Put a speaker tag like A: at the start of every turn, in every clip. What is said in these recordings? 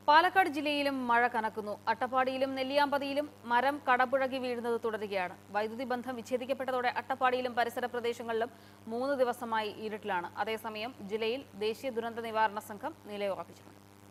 A: പാലക്കാട് ജില്ലയിലും മഴ കനക്കുന്നു അട്ടപ്പാടിയിലും നെല്ലിയാമ്പതിയിലും മരം കടപുഴകി വീഴുന്നത് തുടരുകയാണ് വൈദ്യുതി ബന്ധം വിച്ഛേദിക്കപ്പെട്ടതോടെ അട്ടപ്പാടിയിലും പരിസര പ്രദേശങ്ങളിലും മൂന്ന് ദിവസമായി ഇരുട്ടിലാണ് അതേസമയം ജില്ലയിൽ ദേശീയ ദുരന്ത നിവാരണ സംഘം നിലയുറപ്പിച്ചിട്ടുണ്ട്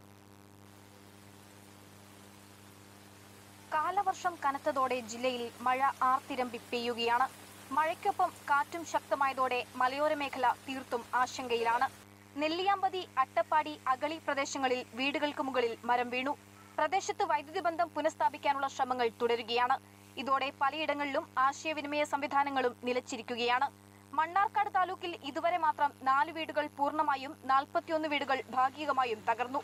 B: കാലവർഷം കനത്തതോടെ ജില്ലയിൽ മഴ ആർത്തിരമ്പി പെയ്യുകയാണ് മഴയ്ക്കൊപ്പം കാറ്റും ശക്തമായതോടെ മലയോര മേഖല തീർത്തും ആശങ്കയിലാണ് നെല്ലിയാമ്പതി അട്ടപ്പാടി അഗളി പ്രദേശങ്ങളിൽ വീടുകൾക്ക് മുകളിൽ മരം വീണു പ്രദേശത്ത് വൈദ്യുതി ബന്ധം പുനഃസ്ഥാപിക്കാനുള്ള ശ്രമങ്ങൾ തുടരുകയാണ് ഇതോടെ പലയിടങ്ങളിലും ആശയവിനിമയ സംവിധാനങ്ങളും നിലച്ചിരിക്കുകയാണ് മണ്ണാർക്കാട് താലൂക്കിൽ ഇതുവരെ മാത്രം നാല് വീടുകൾ പൂർണ്ണമായും നാൽപ്പത്തിയൊന്ന് വീടുകൾ ഭാഗികമായും തകർന്നു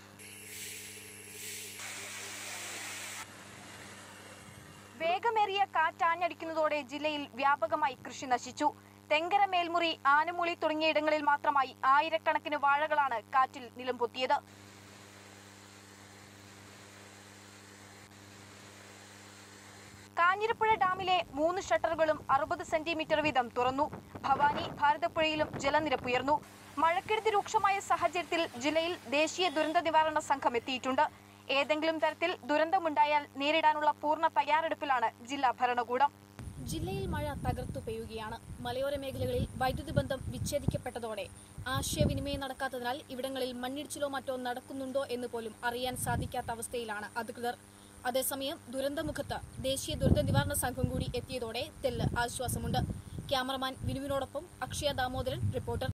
B: വേഗമേറിയ കാറ്റാഞ്ഞടിക്കുന്നതോടെ ജില്ലയിൽ വ്യാപകമായി കൃഷി നശിച്ചു തെങ്കര മേൽമുറി ആനമുളി തുടങ്ങിയ ഇടങ്ങളിൽ മാത്രമായി ആയിരക്കണക്കിന് വാഴകളാണ് കാറ്റിൽ നിലംപൊത്തിയത് കാഞ്ഞിരപ്പുഴ ഡാമിലെ മൂന്ന് ഷട്ടറുകളും അറുപത് സെന്റിമീറ്റർ വീതം തുറന്നു ഭവാനി ഭാരതപ്പുഴയിലും ജലനിരപ്പ് ഉയർന്നു മഴക്കെടുതി രൂക്ഷമായ സാഹചര്യത്തിൽ ജില്ലയിൽ ദേശീയ ദുരന്ത നിവാരണ സംഘം എത്തിയിട്ടുണ്ട് ഏതെങ്കിലും തരത്തിൽ ദുരന്തമുണ്ടായാൽ നേരിടാനുള്ള പൂർണ്ണ തയ്യാറെടുപ്പിലാണ് ജില്ലാ ഭരണകൂടം ജില്ലയിൽ മഴ തകർത്തു പെയ്യുകയാണ് മലയോര മേഖലകളിൽ വൈദ്യുതി ബന്ധം വിച്ഛേദിക്കപ്പെട്ടതോടെ ആശയവിനിമയം നടക്കാത്തതിനാൽ ഇവിടങ്ങളിൽ മണ്ണിടിച്ചിലോ മറ്റോ നടക്കുന്നുണ്ടോ എന്ന് പോലും അറിയാൻ സാധിക്കാത്ത അവസ്ഥയിലാണ് അധികൃതർ അതേസമയം ദുരന്തമുഖത്ത് ദേശീയ ദുരന്ത നിവാരണ സംഘം കൂടി എത്തിയതോടെ തെല്ല് ആശ്വാസമുണ്ട് ക്യാമറമാൻ വിനുവിനോടൊപ്പം അക്ഷയ ദാമോദരൻ റിപ്പോർട്ടർ